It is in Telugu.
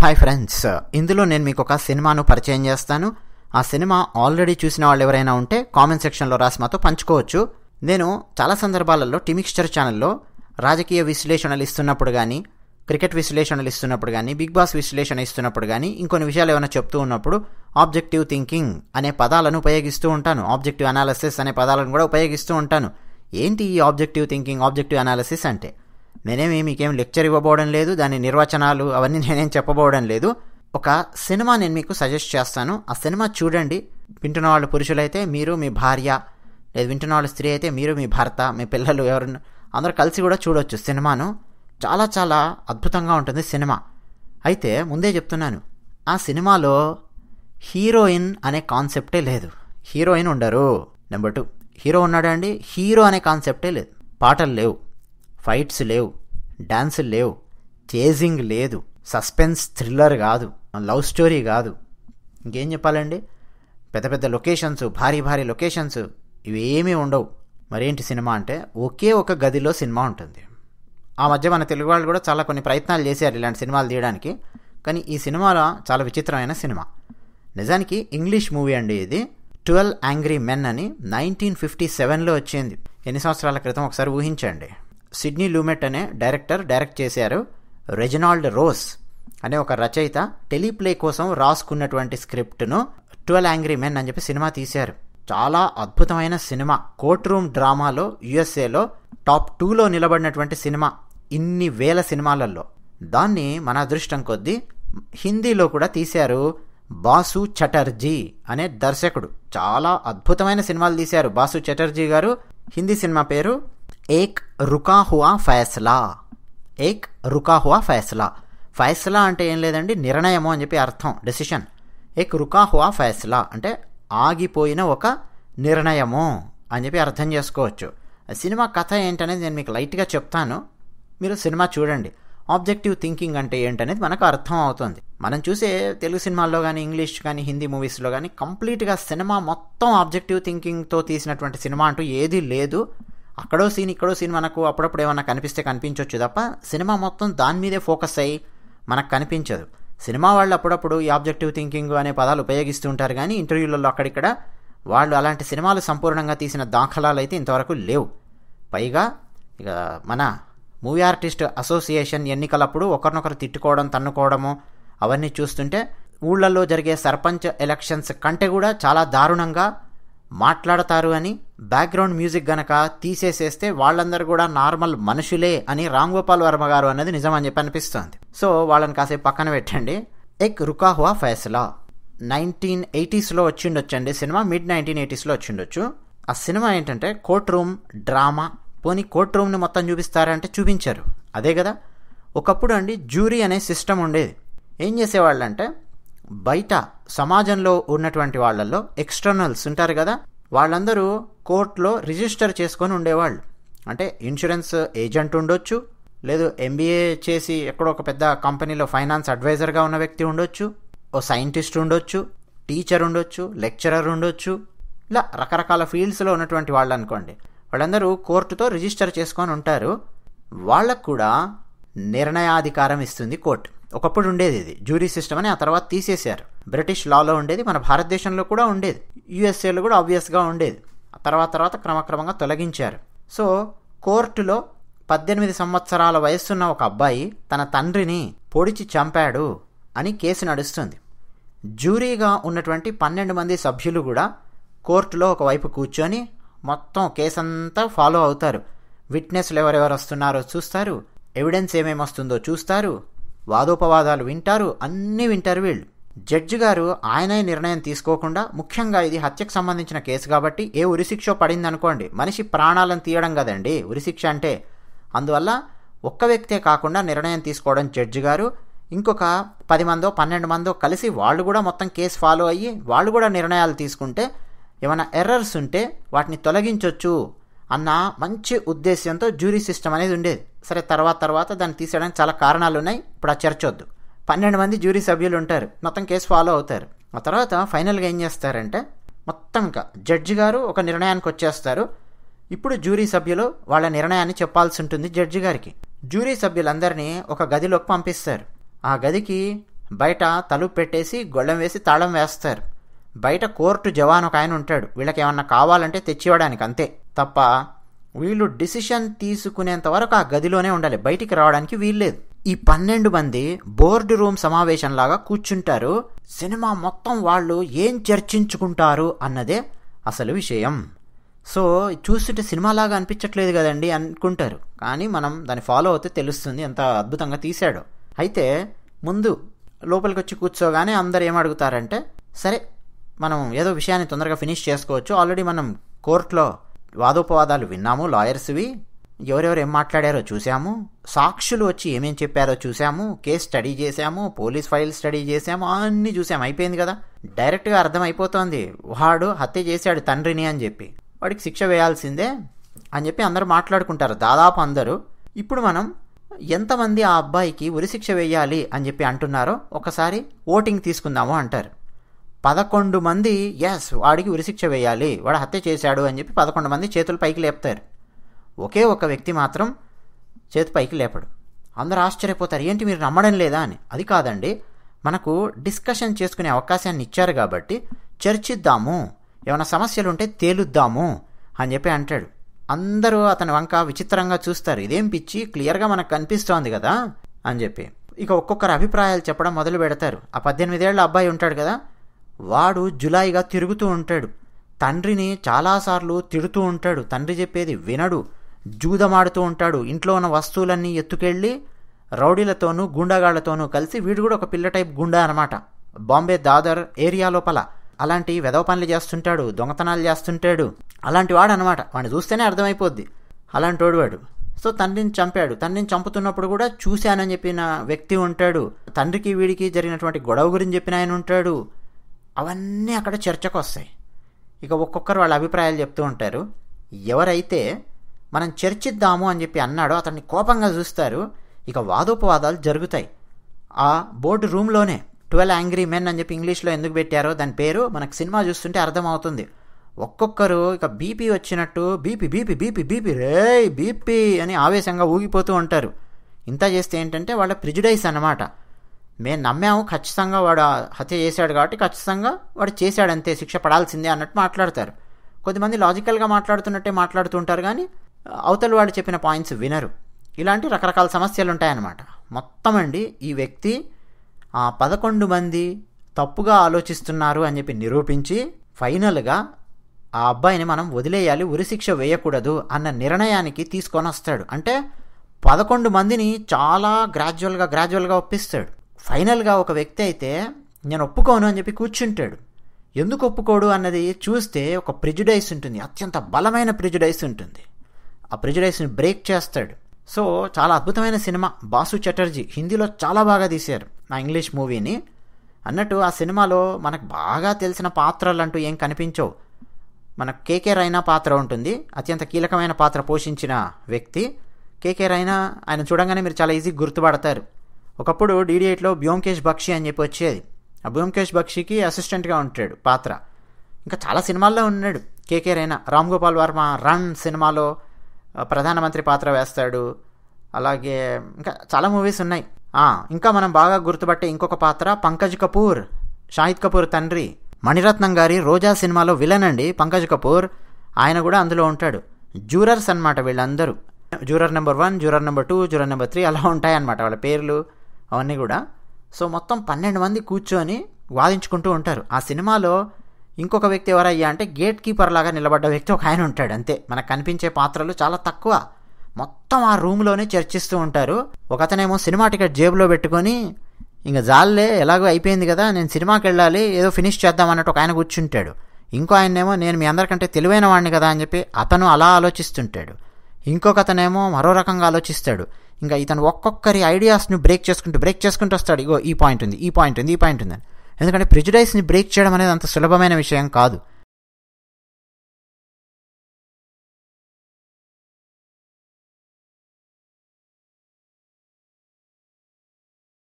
హాయ్ ఫ్రెండ్స్ ఇందులో నేను మీకు ఒక సినిమాను పరిచయం చేస్తాను ఆ సినిమా ఆల్రెడీ చూసిన వాళ్ళు ఎవరైనా ఉంటే కామెంట్ సెక్షన్లో రాసి మాతో పంచుకోవచ్చు నేను చాలా సందర్భాలలో టిమిక్స్చర్ ఛానల్లో రాజకీయ విశ్లేషణలు ఇస్తున్నప్పుడు కానీ క్రికెట్ విశ్లేషణలు ఇస్తున్నప్పుడు కానీ బిగ్ బాస్ విశ్లేషణ ఇస్తున్నప్పుడు కానీ ఇంకొన్ని విషయాలు ఏమైనా చెప్తూ ఉన్నప్పుడు ఆబ్జెక్టివ్ థింకింగ్ అనే పదాలను ఉపయోగిస్తూ ఉంటాను ఆబ్జెక్టివ్ అనాలిసిస్ అనే పదాలను కూడా ఉపయోగిస్తూ ఉంటాను ఏంటి ఈ ఆబ్జెక్టివ్ థింకింగ్ ఆబ్జెక్టివ్ అనాలిసిస్ అంటే నేనేమి మీకేం లెక్చర్ ఇవ్వబోవడం లేదు దాని నిర్వచనాలు అవన్నీ నేనేం చెప్పబోవడం లేదు ఒక సినిమా నేను మీకు సజెస్ట్ చేస్తాను ఆ సినిమా చూడండి వింటున్న వాళ్ళు పురుషులైతే మీరు మీ భార్య లేదు వింటున్న వాళ్ళు స్త్రీ అయితే మీరు మీ భర్త మీ పిల్లలు ఎవరు అందరూ కలిసి కూడా చూడొచ్చు సినిమాను చాలా చాలా అద్భుతంగా ఉంటుంది సినిమా అయితే ముందే చెప్తున్నాను ఆ సినిమాలో హీరోయిన్ అనే కాన్సెప్టే లేదు హీరోయిన్ ఉండరు నెంబర్ టూ హీరో ఉన్నాడా అండి హీరో అనే కాన్సెప్టే లేదు పాటలు లేవు ఫైట్స్ లేవు డాన్సులు లేవు చేజింగ్ లేదు సస్పెన్స్ థ్రిల్లర్ కాదు లవ్ స్టోరీ కాదు ఇంకేం చెప్పాలండి పెద్ద పెద్ద లొకేషన్స్ భారీ భారీ లొకేషన్స్ ఇవేమీ ఉండవు మరేంటి సినిమా అంటే ఒకే ఒక గదిలో సినిమా ఉంటుంది ఆ మధ్య మన తెలుగు వాళ్ళు కూడా చాలా కొన్ని ప్రయత్నాలు చేశారు ఇలాంటి సినిమాలు తీయడానికి కానీ ఈ సినిమాలో చాలా విచిత్రమైన సినిమా నిజానికి ఇంగ్లీష్ మూవీ అండి ఇది ట్వెల్వ్ యాంగ్రీ మెన్ అని నైన్టీన్ ఫిఫ్టీ సెవెన్లో వచ్చింది ఎన్ని సంవత్సరాల క్రితం ఒకసారి ఊహించండి సిడ్నీ లూమెట్ అనే డైరెక్టర్ డైరెక్ట్ చేశారు రెజినాల్డ్ రోస్ అనే ఒక రచయిత టెలిప్లే కోసం రాసుకున్నటువంటి స్క్రిప్ట్ను ట్వెల్వ్ యాంగ్రీ మెన్ అని చెప్పి సినిమా తీశారు చాలా అద్భుతమైన సినిమా కోర్ట్ రూమ్ డ్రామాలో యుఎస్ఏలో టాప్ టూలో నిలబడినటువంటి సినిమా ఇన్ని వేల సినిమాలలో దాన్ని మన అదృష్టం కొద్దీ హిందీలో కూడా తీశారు బాసు చటర్జీ అనే దర్శకుడు చాలా అద్భుతమైన సినిమాలు తీశారు బాసు చటర్జీ గారు హిందీ సినిమా పేరు ఏక్ రుకా హువా ఫైసలా ఏక్ రుకా హువా ఫైసలా ఫైసలా అంటే ఏం లేదండి నిర్ణయము అని చెప్పి అర్థం డెసిషన్ ఏక్ రుకా హువా ఫైసలా అంటే ఆగిపోయిన ఒక నిర్ణయము అని చెప్పి అర్థం చేసుకోవచ్చు సినిమా కథ ఏంటనేది నేను మీకు లైట్గా చెప్తాను మీరు సినిమా చూడండి ఆబ్జెక్టివ్ థింకింగ్ అంటే ఏంటనేది మనకు అర్థం అవుతుంది మనం చూసే తెలుగు సినిమాల్లో కానీ ఇంగ్లీష్ కానీ హిందీ మూవీస్లో కానీ కంప్లీట్గా సినిమా మొత్తం ఆబ్జెక్టివ్ థింకింగ్తో తీసినటువంటి సినిమా అంటూ ఏదీ లేదు అక్కడో సీన్ ఇక్కడో సీన్ మనకు అప్పుడప్పుడు ఏమన్నా కనిపిస్తే కనిపించవచ్చు తప్ప సినిమా మొత్తం దాని మీదే ఫోకస్ అయ్యి మనకు కనిపించదు సినిమా వాళ్ళు అప్పుడప్పుడు ఈ ఆబ్జెక్టివ్ థింకింగ్ అనే పదాలు ఉపయోగిస్తూ ఉంటారు కానీ ఇంటర్వ్యూలలో అక్కడిక్కడ వాళ్ళు అలాంటి సినిమాలు సంపూర్ణంగా తీసిన దాఖలాలు అయితే ఇంతవరకు లేవు పైగా ఇక మన మూవీ ఆర్టిస్ట్ అసోసియేషన్ ఎన్నికలప్పుడు ఒకరినొకరు తిట్టుకోవడం తన్నుకోవడము అవన్నీ చూస్తుంటే ఊళ్ళల్లో జరిగే సర్పంచ్ ఎలక్షన్స్ కంటే కూడా చాలా దారుణంగా మాట్లాడతారు అని బ్యాక్గ్రౌండ్ మ్యూజిక్ గనక తీసేసేస్తే వాళ్ళందరూ కూడా నార్మల్ మనుషులే అని రామ్ గోపాల్ వర్మ గారు అన్నది నిజం అని చెప్పి అనిపిస్తోంది సో వాళ్ళని కాసేపు పక్కన పెట్టండి ఎక్ రుకా హువా ఫైసలా నైన్టీన్ ఎయిటీస్లో వచ్చిండొచ్చండి సినిమా మిడ్ నైన్టీన్ ఎయిటీస్లో వచ్చిండొచ్చు ఆ సినిమా ఏంటంటే కోర్ట్ రూమ్ డ్రామా పోనీ కోర్ట్ రూమ్ని మొత్తం చూపిస్తారంటే చూపించారు అదే కదా ఒకప్పుడు అండి జ్యూరీ అనే సిస్టమ్ ఉండేది ఏం చేసేవాళ్ళంటే బయట సమాజంలో ఉన్నటువంటి వాళ్ళల్లో ఎక్స్టర్నల్స్ ఉంటారు కదా వాళ్ళందరూ కోర్టులో రిజిస్టర్ చేసుకొని ఉండేవాళ్ళు అంటే ఇన్సూరెన్స్ ఏజెంట్ ఉండొచ్చు లేదు ఎంబీఏ చేసి ఎక్కడో ఒక పెద్ద కంపెనీలో ఫైనాన్స్ అడ్వైజర్గా ఉన్న వ్యక్తి ఉండొచ్చు ఓ సైంటిస్ట్ ఉండొచ్చు టీచర్ ఉండొచ్చు లెక్చరర్ ఉండొచ్చు ఇలా రకరకాల ఫీల్డ్స్లో ఉన్నటువంటి వాళ్ళు అనుకోండి వాళ్ళందరూ కోర్టుతో రిజిస్టర్ చేసుకొని ఉంటారు వాళ్ళకు కూడా నిర్ణయాధికారం ఇస్తుంది కోర్టు ఒకప్పుడు ఉండేది ఇది జ్యూరీ సిస్టమ్ అని ఆ తర్వాత తీసేశారు బ్రిటిష్ లాలో ఉండేది మన భారతదేశంలో కూడా ఉండేది యుఎస్ఏలో కూడా ఆబ్వియస్గా ఉండేది ఆ తర్వాత తర్వాత క్రమక్రమంగా తొలగించారు సో కోర్టులో పద్దెనిమిది సంవత్సరాల వయస్సున్న ఒక అబ్బాయి తన తండ్రిని పొడిచి చంపాడు అని కేసు నడుస్తుంది జ్యూరీగా ఉన్నటువంటి పన్నెండు మంది సభ్యులు కూడా కోర్టులో ఒకవైపు కూర్చొని మొత్తం కేసంతా ఫాలో అవుతారు విట్నెస్లు ఎవరెవరు వస్తున్నారో చూస్తారు ఎవిడెన్స్ ఏమేమి వస్తుందో చూస్తారు వాదోపవాదాలు వింటారు అన్నీ వింటారు వీళ్ళు జడ్జి గారు ఆయనే నిర్ణయం తీసుకోకుండా ముఖ్యంగా ఇది హత్యకు సంబంధించిన కేసు కాబట్టి ఏ ఉరిశిక్ష పడింది అనుకోండి మనిషి ప్రాణాలను తీయడం కదండి ఉరిశిక్ష అంటే అందువల్ల ఒక్క వ్యక్తే కాకుండా నిర్ణయం తీసుకోవడం జడ్జి గారు ఇంకొక పది మందో పన్నెండు మందో కలిసి వాళ్ళు కూడా మొత్తం కేసు ఫాలో అయ్యి వాళ్ళు కూడా నిర్ణయాలు తీసుకుంటే ఏమైనా ఎర్రర్స్ ఉంటే వాటిని తొలగించవచ్చు అన్న మంచి ఉద్దేశ్యంతో జ్యూరీ సిస్టమ్ అనేది ఉండేది సరే తర్వాత తర్వాత దాన్ని తీసేయడానికి చాలా కారణాలు ఉన్నాయి ఇప్పుడు ఆ చర్చొద్దు పన్నెండు మంది జ్యూరీ సభ్యులు ఉంటారు మొత్తం కేసు ఫాలో అవుతారు ఆ తర్వాత ఫైనల్గా ఏం చేస్తారంటే మొత్తం ఇంకా జడ్జి గారు ఒక నిర్ణయానికి వచ్చేస్తారు ఇప్పుడు జ్యూరీ సభ్యులు వాళ్ళ నిర్ణయాన్ని చెప్పాల్సి ఉంటుంది జడ్జి గారికి జ్యూరీ సభ్యులందరినీ ఒక గదిలోకి పంపిస్తారు ఆ గదికి బయట తలుపు పెట్టేసి గొళ్ళెం వేసి తాళం వేస్తారు బయట కోర్టు జవాన్ ఒక ఆయన ఉంటాడు వీళ్ళకి ఏమన్నా కావాలంటే తెచ్చివ్వడానికి అంతే తప్ప వీళ్ళు డిసిషన్ తీసుకునేంత వరకు ఆ గదిలోనే ఉండాలి బయటికి రావడానికి వీల్లేదు ఈ పన్నెండు మంది బోర్డు రూమ్ సమావేశంలాగా కూర్చుంటారు సినిమా మొత్తం వాళ్ళు ఏం చర్చించుకుంటారు అన్నదే అసలు విషయం సో చూస్తుంటే సినిమాలాగా అనిపించట్లేదు కదండి అనుకుంటారు కానీ మనం దాన్ని ఫాలో అవుతే తెలుస్తుంది ఎంత అద్భుతంగా తీశాడో అయితే ముందు లోపలికి వచ్చి కూర్చోగానే అందరు ఏమడుగుతారంటే సరే మనం ఏదో విషయాన్ని తొందరగా ఫినిష్ చేసుకోవచ్చు ఆల్రెడీ మనం కోర్టులో వాదోపవాదాలు విన్నాము లాయర్స్వి ఎవరెవరు ఏం మాట్లాడారో చూసాము సాక్షులు వచ్చి ఏమేం చెప్పారో చూసాము కేసు స్టడీ చేశాము పోలీస్ ఫైల్ స్టడీ చేశాము అన్నీ చూసాము అయిపోయింది కదా డైరెక్ట్గా అర్థమైపోతోంది వాడు హత్య చేశాడు తండ్రిని అని చెప్పి వాడికి శిక్ష వేయాల్సిందే అని చెప్పి అందరూ మాట్లాడుకుంటారు దాదాపు అందరూ ఇప్పుడు మనం ఎంతమంది ఆ అబ్బాయికి ఉరిశిక్ష వేయాలి అని చెప్పి అంటున్నారో ఒకసారి ఓటింగ్ తీసుకుందాము అంటారు పదకొండు మంది ఎస్ వాడికి ఉరిశిక్ష వేయాలి వాడు హత్య చేశాడు అని చెప్పి పదకొండు మంది చేతులు పైకి లేపుతారు ఒకే ఒక వ్యక్తి మాత్రం చేతి పైకి లేపడు అందరూ ఆశ్చర్యపోతారు ఏంటి మీరు నమ్మడం లేదా అని అది కాదండి మనకు డిస్కషన్ చేసుకునే అవకాశాన్ని ఇచ్చారు కాబట్టి చర్చిద్దాము ఏమైనా సమస్యలు ఉంటే తేలుద్దాము అని చెప్పి అంటాడు అందరూ అతని వంక విచిత్రంగా చూస్తారు ఇదేం పిచ్చి క్లియర్గా మనకు కనిపిస్తోంది కదా అని చెప్పి ఇక ఒక్కొక్కరు అభిప్రాయాలు చెప్పడం మొదలు పెడతారు ఆ పద్దెనిమిదేళ్ల అబ్బాయి ఉంటాడు కదా వాడు జులాయిగా తిరుగుతూ ఉంటాడు తండ్రిని చాలాసార్లు తిడుతూ ఉంటాడు తండ్రి చెప్పేది వినడు జూదమాడుతూ ఉంటాడు ఇంట్లో ఉన్న వస్తువులన్నీ ఎత్తుకెళ్ళి రౌడీలతోనూ గుండాగాళ్లతోనూ కలిసి వీడు కూడా ఒక పిల్ల టైప్ గుండా అనమాట బాంబే దాదర్ ఏరియా లోపల అలాంటి వెదవ పనులు చేస్తుంటాడు దొంగతనాలు చేస్తుంటాడు అలాంటి వాడు అనమాట వాడిని చూస్తేనే అర్థమైపోద్ది అలాంటి వాడు సో తండ్రిని చంపాడు తండ్రిని చంపుతున్నప్పుడు కూడా చూశానని చెప్పిన వ్యక్తి ఉంటాడు తండ్రికి వీడికి జరిగినటువంటి గొడవ గురించి చెప్పిన ఆయన ఉంటాడు అవన్నీ అక్కడ చర్చకు వస్తాయి ఇక ఒక్కొక్కరు వాళ్ళ అభిప్రాయాలు చెప్తూ ఉంటారు ఎవరైతే మనం చర్చిద్దాము అని చెప్పి అన్నాడో అతన్ని కోపంగా చూస్తారు ఇక వాదోపవాదాలు జరుగుతాయి ఆ బోర్డు రూమ్లోనే ట్వెల్వ్ యాంగ్రీ మెన్ అని చెప్పి ఇంగ్లీష్లో ఎందుకు పెట్టారో దాని పేరు మనకు సినిమా చూస్తుంటే అర్థమవుతుంది ఒక్కొక్కరు ఇక బీపీ వచ్చినట్టు బీపీ బీపీ బీపీ బీపీ రే బీపీ అని ఆవేశంగా ఊగిపోతూ ఉంటారు ఇంత చేస్తే ఏంటంటే వాళ్ళ ప్రిజుడైస్ అన్నమాట మేము నమ్మాము ఖచ్చితంగా వాడు హత్య చేశాడు కాబట్టి ఖచ్చితంగా వాడు చేశాడంతే శిక్ష పడాల్సిందే అన్నట్టు మాట్లాడతారు కొద్దిమంది లాజికల్గా మాట్లాడుతున్నట్టే మాట్లాడుతుంటారు కానీ అవతల వాడు చెప్పిన పాయింట్స్ వినరు ఇలాంటి రకరకాల సమస్యలు ఉంటాయన్నమాట మొత్తం అండి ఈ వ్యక్తి ఆ పదకొండు మంది తప్పుగా ఆలోచిస్తున్నారు అని చెప్పి నిరూపించి ఫైనల్గా ఆ అబ్బాయిని మనం వదిలేయాలి ఉరిశిక్ష వేయకూడదు అన్న నిర్ణయానికి తీసుకొని వస్తాడు అంటే పదకొండు మందిని చాలా గ్రాడ్యువల్గా గ్రాడ్యువల్గా ఒప్పిస్తాడు ఫైనల్గా ఒక వ్యక్తి అయితే నేను ఒప్పుకోను అని చెప్పి కూర్చుంటాడు ఎందుకు ఒప్పుకోడు అన్నది చూస్తే ఒక ప్రిజుడైస్ ఉంటుంది అత్యంత బలమైన ప్రిజుడైస్ ఉంటుంది ఆ ప్రిజుడైస్ని బ్రేక్ చేస్తాడు సో చాలా అద్భుతమైన సినిమా బాసు చటర్జీ హిందీలో చాలా బాగా తీశారు నా ఇంగ్లీష్ మూవీని అన్నట్టు ఆ సినిమాలో మనకు బాగా తెలిసిన పాత్రలు అంటూ ఏం కనిపించవు మన కేకే రైనా పాత్ర ఉంటుంది అత్యంత కీలకమైన పాత్ర పోషించిన వ్యక్తి కేకే రైనా ఆయన చూడంగానే మీరు చాలా ఈజీ గుర్తుపడతారు ఒకప్పుడు డీడీ ఎయిట్లో బ్యోంకేష్ బక్షి అని చెప్పి వచ్చేది ఆ బ్యోంకేష్ బక్షికి అసిస్టెంట్గా ఉంటాడు పాత్ర ఇంకా చాలా సినిమాల్లో ఉన్నాడు కేకే రైనా రామ్ గోపాల్ వర్మ రన్ సినిమాలో ప్రధానమంత్రి పాత్ర వేస్తాడు అలాగే ఇంకా చాలా మూవీస్ ఉన్నాయి ఇంకా మనం బాగా గుర్తుపట్టే ఇంకొక పాత్ర పంకజ్ కపూర్ షాహిద్ కపూర్ తండ్రి మణిరత్నం గారి రోజా సినిమాలో విలన్ అండి పంకజ్ కపూర్ ఆయన కూడా అందులో ఉంటాడు జూరర్స్ అనమాట వీళ్ళందరూ juror number one juror number two juror number three అలా ఉంటాయన్నమాట వాళ్ళ పేర్లు అవన్నీ కూడా సో మొత్తం పన్నెండు మంది కూర్చొని వాదించుకుంటూ ఉంటారు ఆ సినిమాలో ఇంకొక వ్యక్తి ఎవరయ్యా అంటే గేట్ కీపర్ లాగా నిలబడ్డ వ్యక్తి ఒక ఆయన ఉంటాడు అంతే మనకు కనిపించే పాత్రలు చాలా తక్కువ మొత్తం ఆ రూమ్లోనే చర్చిస్తూ ఉంటారు ఒకతనేమో సినిమా టికెట్ జేబులో పెట్టుకొని ఇంకా జాల్లే ఎలాగో అయిపోయింది కదా నేను సినిమాకి వెళ్ళాలి ఏదో ఫినిష్ చేద్దాం అన్నట్టు ఒక ఆయన కూర్చుంటాడు ఇంకో ఆయనేమో నేను మీ అందరికంటే తెలివైన వాడిని కదా అని చెప్పి అతను అలా ఆలోచిస్తుంటాడు ఇంకొక అతనేమో మరో రకంగా ఆలోచిస్తాడు ఇంకా ఇతను ఒక్కొక్కరి ఐడియాస్ని బ్రేక్ చేసుకుంటూ బ్రేక్ చేసుకుంటూ వస్తాడు ఇగో ఈ పాయింట్ ఉంది ఈ పాయింట్ ఉంది ఈ పాయింట్ ఉంది ఎందుకంటే ప్రిజుడైస్ని బ్రేక్ చేయడం అనేది అంత సులభమైన విషయం కాదు